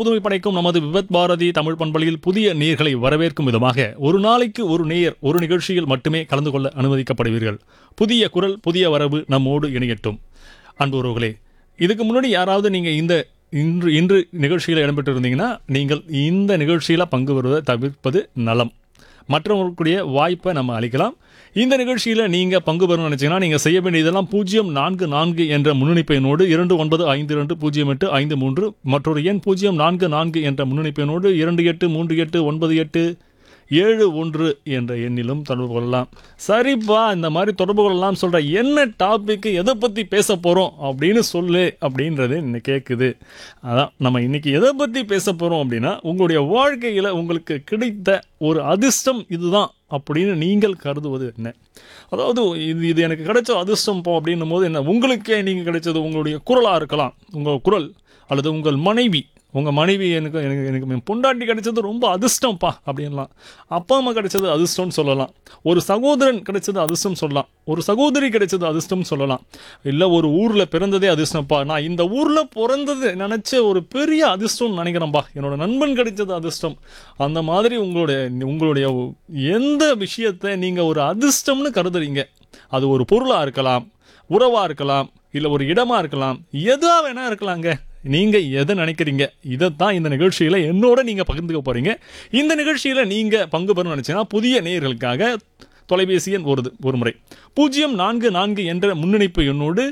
புதுமை படைக்கும் நமது விபத் பாரதி தமிழ் பண்பலையில் புதிய நேயர்களை வரவேற்கும் விதமாக ஒரு நாளைக்கு ஒரு நேயர் ஒரு நிகழ்ச்சியில் மட்டுமே கலந்து கொள்ள அனுமதிக்கப்படுவீர்கள் புதிய குரல் புதிய வரவு நம்மோடு இணையட்டும் அன்பு உறவுகளே இதுக்கு முன்னாடி யாராவது நீங்கள் இந்த இன்று இன்று நிகழ்ச்சியில் இடம்பெற்று இருந்தீங்கன்னா நீங்கள் இந்த நிகழ்ச்சியில் பங்கு பெறுவதை தவிர்ப்பது நலம் மற்றவர்களுடைய வாய்ப்பை நம்ம அளிக்கலாம் இந்த நிகழ்ச்சியில் நீங்கள் பங்கு பெறணும்னு நினச்சிங்கன்னா நீங்கள் செய்ய வேண்டியதெல்லாம் பூஜ்ஜியம் நான்கு நான்கு என்ற முன்னணிப்பு எண்ணோடு இரண்டு ஒன்பது ஐந்து இரண்டு பூஜ்ஜியம் எட்டு ஐந்து மூன்று மற்றொரு எண் பூஜ்ஜியம் நான்கு நான்கு என்ற முன்னணிப்பு எண்ணோடு இரண்டு எட்டு மூன்று எட்டு ஒன்பது எட்டு ஏழு ஒன்று என்ற எண்ணிலும் தொடர்பு கொள்ளலாம் சரிப்பா இந்த மாதிரி தொடர்பு கொள்ளலாம் சொல்கிற என்ன டாபிக் எதை பற்றி பேச போகிறோம் அப்படின்னு சொல்லு அப்படின்றது இன்னைக்கு கேட்குது அதான் நம்ம இன்னைக்கு எதை பற்றி பேச போகிறோம் அப்படின்னா உங்களுடைய வாழ்க்கையில் உங்களுக்கு கிடைத்த ஒரு அதிர்ஷ்டம் இதுதான் அப்படின்னு நீங்கள் கருதுவது என்ன அதாவது இது இது எனக்கு கிடைச்ச அதிர்ஷ்டம் போ அப்படின்னும் போது என்ன உங்களுக்கே நீங்கள் கிடைச்சது உங்களுடைய குரலாக இருக்கலாம் உங்கள் குரல் அல்லது உங்கள் மனைவி உங்கள் மனைவி எனக்கு எனக்கு எனக்கு என் பொண்டாட்டி கிடைச்சது ரொம்ப அதிர்ஷ்டம்ப்பா அப்படின்லாம் அப்பா அம்மா கிடைச்சது அதிர்ஷ்டம்னு சொல்லலாம் ஒரு சகோதரன் கிடைச்சது அதிர்ஷ்டம் சொல்லலாம் ஒரு சகோதரி கிடைச்சது அதிர்ஷ்டம் சொல்லலாம் இல்லை ஒரு ஊரில் பிறந்ததே அதிர்ஷ்டம்ப்பா நான் இந்த ஊரில் பிறந்தது நினச்ச ஒரு பெரிய அதிர்ஷ்டம்னு நினைக்கிறேன்ப்பா என்னோட நண்பன் கிடைச்சது அதிர்ஷ்டம் அந்த மாதிரி உங்களுடைய உங்களுடைய எந்த விஷயத்தை நீங்கள் ஒரு அதிர்ஷ்டம்னு கருதுறீங்க அது ஒரு பொருளாக இருக்கலாம் உறவாக இருக்கலாம் இல்லை ஒரு இடமா இருக்கலாம் எதா வேணா இருக்கலாங்க நீங்கள் எதை நினைக்கிறீங்க இதைத்தான் இந்த நிகழ்ச்சியில் என்னோட நீங்கள் பகிர்ந்துக்க போகிறீங்க இந்த நிகழ்ச்சியில் நீங்கள் பங்கு பெறணும்னு நினச்சிங்கன்னா புதிய நேயர்களுக்காக தொலைபேசி எண் ஒரு ஒரு முறை பூஜ்ஜியம் நான்கு நான்கு என்ற முன்னிணைப்பு எண்ணோடு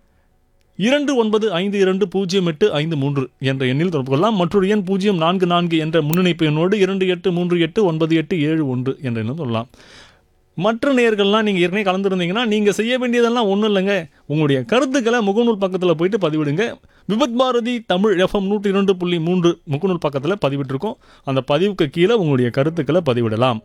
இரண்டு ஒன்பது ஐந்து இரண்டு பூஜ்ஜியம் எட்டு ஐந்து மூன்று என்ற எண்ணில் தொடர்பு கொள்ளலாம் மற்றொரு எண் பூஜ்ஜியம் நான்கு நான்கு என்ற முன்னிணைப்பு எண்ணோடு இரண்டு எட்டு மூன்று எட்டு ஒன்பது எட்டு ஏழு ஒன்று என்ற எண்ணில் சொல்லலாம் மற்ற நேர்கள்லாம் நீங்கள் ஏற்கனவே கலந்துருந்தீங்கன்னா நீங்கள் செய்ய வேண்டியதெல்லாம் ஒன்றும் இல்லைங்க உங்களுடைய கருத்துக்களை முகநூல் பக்கத்தில் போயிட்டு பதிவிடுங்க விபத் பாரதி தமிழ் எஃப்எம் நூற்றி இரண்டு புள்ளி மூன்று முகநூல் பக்கத்தில் பதிவிட்டிருக்கோம் அந்த பதிவுக்கு கீழே உங்களுடைய கருத்துக்களை பதிவிடலாம்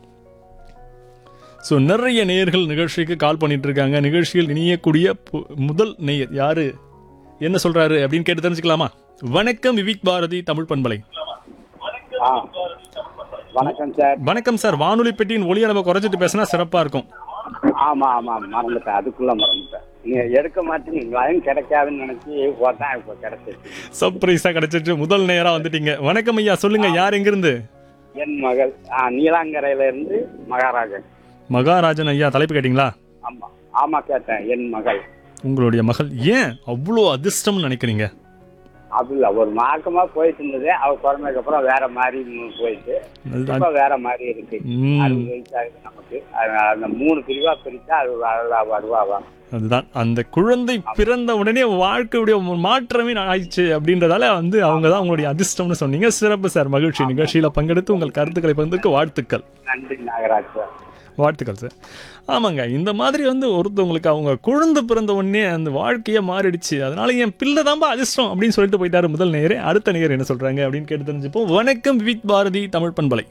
ஸோ நிறைய நேயர்கள் நிகழ்ச்சிக்கு கால் பண்ணிட்டு இருக்காங்க நிகழ்ச்சியில் இணையக்கூடிய பு- முதல் நேயர் யாரு என்ன சொல்றாரு அப்படின்னு கேட்டு தெரிஞ்சுக்கலாமா வணக்கம் விவிக் பாரதி தமிழ் பண்பலை ஆ வணக்கம் சார் வணக்கம் சார் வானொலி பெட்டியின் ஒளியை நம்ம குறைச்சிட்டு பேசினா சிறப்பாக இருக்கும் ஆமா ஆமா மறந்துட்டேன் அதுக்குள்ள மறந்துட்டேன் நீங்க எடுக்க மாட்டீங்க லைன் கிடைக்காதுன்னு நினைச்சு போட்டேன் இப்போ கிடைச்சிருச்சு சர்ப்ரைஸாக கிடைச்சிட்டு முதல் நேராக வந்துட்டீங்க வணக்கம் ஐயா சொல்லுங்க யார் எங்கிருந்து என் மகள் ஆ நீலாங்கரையில இருந்து மகாராஜன் மகாராஜன் ஐயா தலைப்பு கேட்டிங்களா ஆமா ஆமா கேட்டேன் என் மகள் உங்களுடைய மகள் ஏன் அவ்வளோ அதிர்ஷ்டம்னு நினைக்கிறீங்க அது இல்ல ஒரு மார்க்கமா போயிட்டு இருந்தது அவ பிறந்ததுக்கு அப்புறம் வேற மாதிரி ம் போயிட்டு அதுதான். இப்ப வேற மாதிரி இருக்கு ம். அறுபது வயசு ஆகுது நமக்கு அதனால அந்த மூணு பிரிவா பிரிச்சா அது வருவா வருவாவா அதுதான் அந்த குழந்தை பிறந்த உடனே வாழ்க்கையுடைய ஒரு மாற்றமே ஆயிடுச்சு அப்படின்றதால வந்து அவங்க தான் உங்களுடைய அதிர்ஷ்டம்னு சொன்னீங்க சிறப்பு சார் மகிழ்ச்சி நிகழ்ச்சியில் பங்கெடுத்து உங்கள் கருத்துக்களை பகிர்ந்துக்கு வாழ்த்துக்கள் நன்றி நாகராஜ் சார் வாழ்த்துக்கள் சார் ஆமாங்க இந்த மாதிரி வந்து ஒருத்தவங்களுக்கு அவங்க குழந்தை பிறந்த உடனே அந்த வாழ்க்கையே மாறிடுச்சு அதனால என் பிள்ளை தான்பா அதிர்ஷ்டம் அப்படின்னு சொல்லிட்டு போயிட்டாரு முதல் நேரே அடுத்த நேயர் என்ன சொல்றாங்க அப்படின்னு கேட்டு தெரிஞ்சுப்போம் வணக்கம் விவிக் பாரதி தமிழ் பண்பலை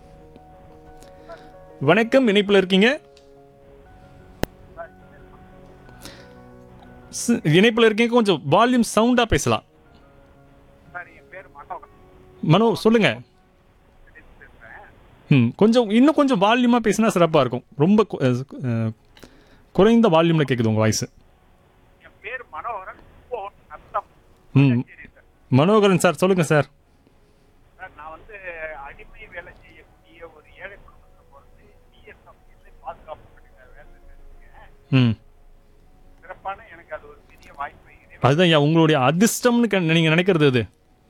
வணக்கம் இணைப்பில் இருக்கீங்க ஸ்- இணைப்பில் இருக்கீங்க கொஞ்சம் வால்யூம் சவுண்டா பேசலாம் மனோ சொல்லுங்க ம் கொஞ்சம் இன்னும் கொஞ்சம் வால்யூமாக பேசினா சிறப்பாக இருக்கும் ரொம்ப கு- அஹ், அஹ், குறைந்த வால்யூமில் கேட்குது உங்கள் வாய்ஸ் என் பேர் மனோகரன் இப்போ நத்தம் ம் மனோகரன் சார் சொல்லுங்கள் சார் சார், நான் வந்து அடிமை வேலை செய்யக்கூடிய ஒரு ஏழை குடும்பத்தில் பிறந்து பிஎஸ்எஃப் பாதுகாப்பு பணியில் வேலை செஞ்சிருக்கேன் ம் சிறப்பான எனக்கு அது ஒரு பெரிய வாய்ப்பு இறைவன் அதுதான் ஐயா உங்களுடைய அதிர்ஷ்டம்னு நீங்கள் நினைக்கிறது அது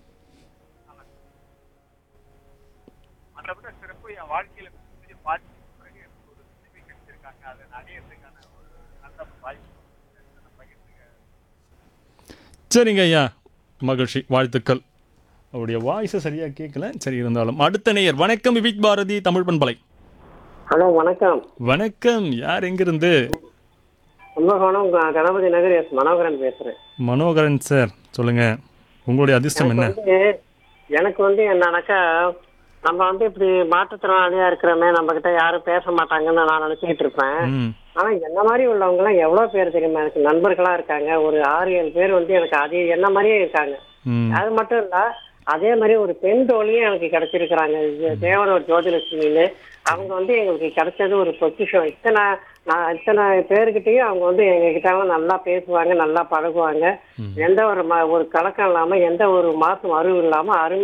அதை விட சிறப்பு என் வாழ்க்கையில பெரிய பாதிப்பு பிறகு எனக்கு ஒரு உதவி கிடைச்சிருக்காங்க அதை நான் அடையிறதுக்கான ஒரு நல்ல வாய்ப்பு அதை பகிர்ந்துக்க சரிங்க ஐயா மகிழ்ச்சி வாழ்த்துக்கள் அவருடைய வாய்ஸை சரியாக கேட்கல சரி இருந்தாலும் அடுத்த நேயர் வணக்கம் விவிக் பாரதி தமிழ் பண்பலை ஹலோ வணக்கம் வணக்கம் யார் எங்கிருந்து கும்பகோணம் க- கணபதி நகர் எஸ் மனோகரன் பேசுறேன் மனோகரன் சார் சொல்லுங்கள் உங்களுடைய அதிர்ஷ்டம் என்ன வந்து எனக்கு வந்து என்னன்னாக்கா நம்ம வந்து இப்படி மாற்றுத்திறனாளியா இருக்கிறோமே நம்ம கிட்ட யாரும் பேச மாட்டாங்கன்னு நான் நினைச்சுக்கிட்டு இருப்பேன் ம் ஆனா என்ன மாதிரி உள்ளவங்க எல்லாம் எவ்வளவு பேர் தெரியுமா எனக்கு நண்பர்களா இருக்காங்க ஒரு ஆறு ஏழு பேர் வந்து எனக்கு அதே என்ன மாதிரியே இருக்காங்க ம் அது மட்டும் இல்ல அதே மாதிரி ஒரு பெண் தோழியும் எனக்கு கிடைச்சிருக்கிறாங்க இது தேவனூர் ஜோதிலட்சுமின்னு அவங்க வந்து எங்களுக்கு கிடைச்சது ஒரு பொக்கிஷம் இத்தனை நான் இத்தனை பேர்கிட்டயும் அவங்க வந்து எங்க கிட்ட நல்லா பேசுவாங்க நல்லா பழகுவாங்க எந்த ஒரு ம- ஒரு கலக்கம் இல்லாம எந்த ஒரு மாசம் அறிவு இல்லாம அருமை